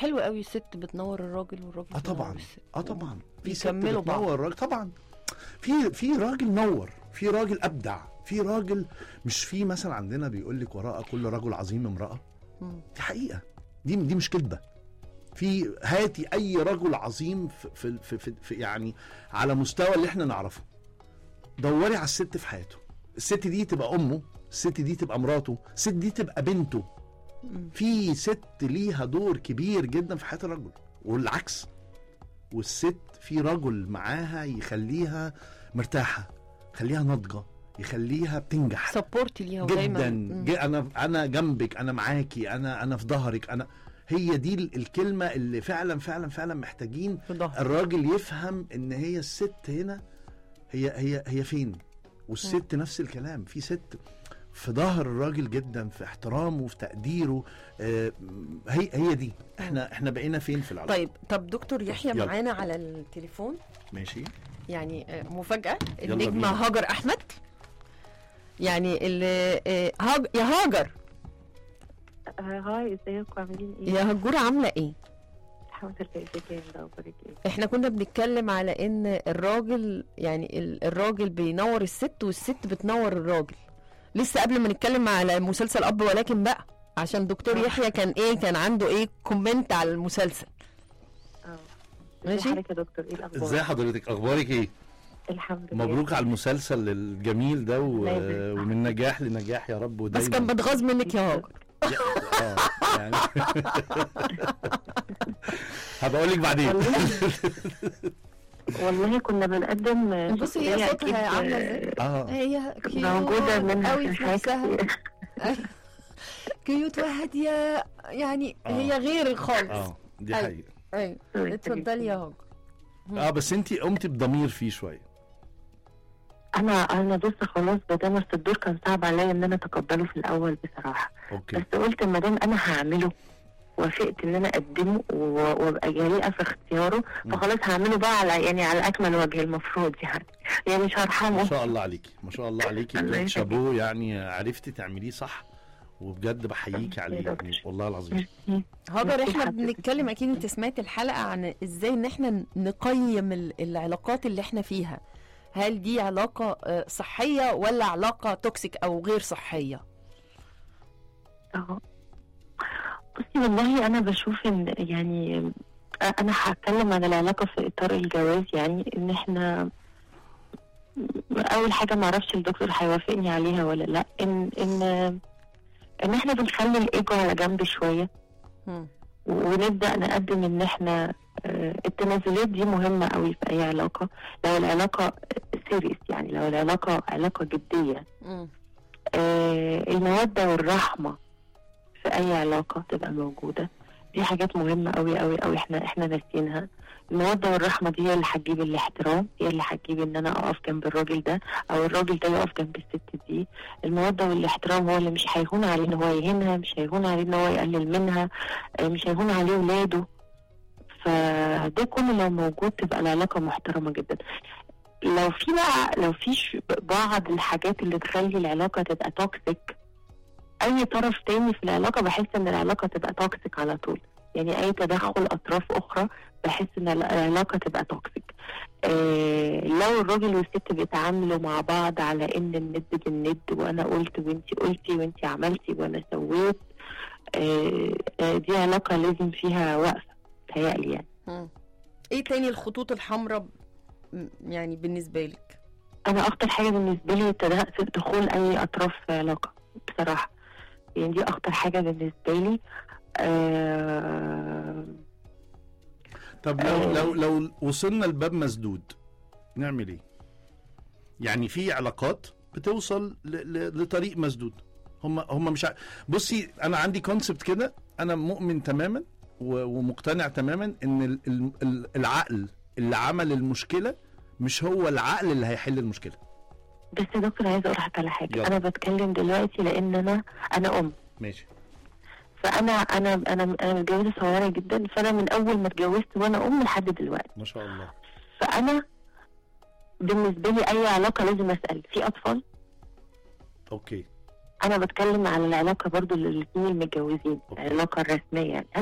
حلو قوي الست بتنور الراجل والراجل اه بينور طبعا الست. اه طبعا في ست يكملوا بعض. بتنور راجل طبعا في في راجل نور في راجل ابدع في راجل مش في مثل عندنا بيقول لك وراء كل رجل عظيم امراه مم. دي حقيقه دي دي مش كذبه في هاتي اي رجل عظيم في, في, في, في, في يعني على مستوى اللي احنا نعرفه دوري على الست في حياته الست دي تبقى امه الست دي تبقى مراته الست دي تبقى بنته مم. في ست ليها دور كبير جدا في حياه الرجل والعكس والست في رجل معاها يخليها مرتاحه يخليها ناضجه يخليها بتنجح سبورت ليها ودايما جدا مم. ج- انا انا جنبك انا معاكي انا انا في ظهرك انا هي دي ال- الكلمه اللي فعلا فعلا فعلا محتاجين في ظهر الراجل يفهم ان هي الست هنا هي هي هي فين والست نفس الكلام في ست في ظهر الراجل جدا في احترامه وفي تقديره آه، هي هي دي احنا احنا بقينا فين في العلاقه طيب طب دكتور يحيى يلا. معانا على التليفون ماشي يعني آه، مفاجأة يلا النجمة بينا. هاجر أحمد يعني اللي آه، هاج... يا هاجر آه، هاي ازيكم عاملين ايه؟ يا هجورة عاملة ايه؟ الحمد لله ازيك يا هند اخبارك ايه؟ احنا كنا بنتكلم على ان الراجل يعني ال- الراجل بينور الست والست بتنور الراجل لسه قبل ما نتكلم على مسلسل اب ولكن بقى عشان دكتور يحيى كان ايه كان عنده ايه كومنت على المسلسل اه ماشي. ازي حضرتك يا دكتور ايه الاخبار؟ ازاي حضرتك اخبارك ايه الحمد لله مبروك على المسلسل الجميل ده و... الله يبارك. ومن نجاح لنجاح يا رب ودايما بس كان بتغاظ منك يا هاجر اه يعني هبقى لك بعدين والله والله كنا بنقدم آه، بصي هي شخصية صوتها أكيد، عاملة آه، ازاي اه هي كيوت موجودة منها قوي في في حاجات نفسها كتير. كيوت وهادية يعني آه. هي غير خالص اه دي أيوة. حقيقة ايوه اتفضلي يا هاجر اه بس انت قمتي بضمير فيه شوية انا انا بص خلاص بدل بس الدور كان صعب عليا ان انا اتقبله في الاول بصراحه اوكي بس قلت ما دام انا هعمله وافقت ان انا اقدمه و- وابقى جريئه في اختياره مم. فخلاص هعمله بقى على يعني على اكمل وجه المفروض يعني يعني مش ما هرحمه شاء الله عليكي ما شاء الله عليكي الله بجد يخليك. شابوه يعني عرفتي تعمليه صح وبجد بحييك يا عليه دكتور. يعني والله العظيم ميرسي. هاجر ميرسي احنا حضرتك. بنتكلم اكيد انت سمعت الحلقه عن ازاي ان احنا نقيم ال- العلاقات اللي احنا فيها هل دي علاقه آه، صحيه ولا علاقه توكسيك او غير صحيه اه بصي والله انا بشوف ان يعني انا هتكلم عن العلاقه في اطار الجواز يعني ان احنا اول حاجه ما اعرفش الدكتور هيوافقني عليها ولا لا ان ان ان احنا بنخلي الايجو على جنب شويه مم. ونبدا نقدم ان احنا آه، التنازلات دي مهمه قوي في اي علاقه لو العلاقه سيريس يعني لو العلاقه علاقه جديه مم. آه، المودة والرحمة في أي علاقة تبقى موجودة دي حاجات مهمة أوي أوي أوي احنا احنا ناسينها المودة والرحمة دي هي اللي هتجيب الاحترام هي اللي هتجيب ان انا اقف جنب الراجل ده او الراجل ده يقف جنب الست دي المودة والاحترام هو اللي مش هيهون عليه ان هو يهينها مش هيهون عليه ان هو يقلل منها آه، مش هيهون عليه ولاده فده كله لو موجود تبقى العلاقة محترمة جدا لو في بقى لو في ش- بعض الحاجات اللي تخلي العلاقه تبقى توكسيك اي طرف تاني في العلاقه بحس ان العلاقه تبقى توكسيك على طول يعني اي تدخل اطراف اخرى بحس ان العلاقه تبقى توكسيك آه لو الراجل والست بيتعاملوا مع بعض على ان الند بالند وانا قلت وانتي قلتي وانتي عملتي وانا سويت آه آه دي علاقه لازم فيها وقفه تهيألي يعني مم. ايه تاني الخطوط الحمراء م- يعني بالنسبه لك انا اكتر حاجه بالنسبه لي تد- دخول اي اطراف في علاقه بصراحه يعني دي اكتر حاجه بالنسبه لي آه طب لو لو لو وصلنا لباب مسدود نعمل ايه؟ يعني في علاقات بتوصل ل... ل... لطريق مسدود هم هم مش ع... بصي انا عندي كونسبت كده انا مؤمن تماما و... ومقتنع تماما ان ال... ال... ال- العقل اللي عمل المشكله مش هو العقل اللي هيحل المشكله بس يا دكتور عايزه اقول لك على حاجه يلا. انا بتكلم دلوقتي لان انا انا ام ماشي فانا انا انا انا متجوزه صغيره جدا فانا من اول ما اتجوزت وانا ام لحد دلوقتي ما شاء الله فانا بالنسبه لي اي علاقه لازم اسال في اطفال اوكي انا بتكلم على العلاقه برضو للاثنين المتجوزين أوكي. العلاقه الرسميه يعني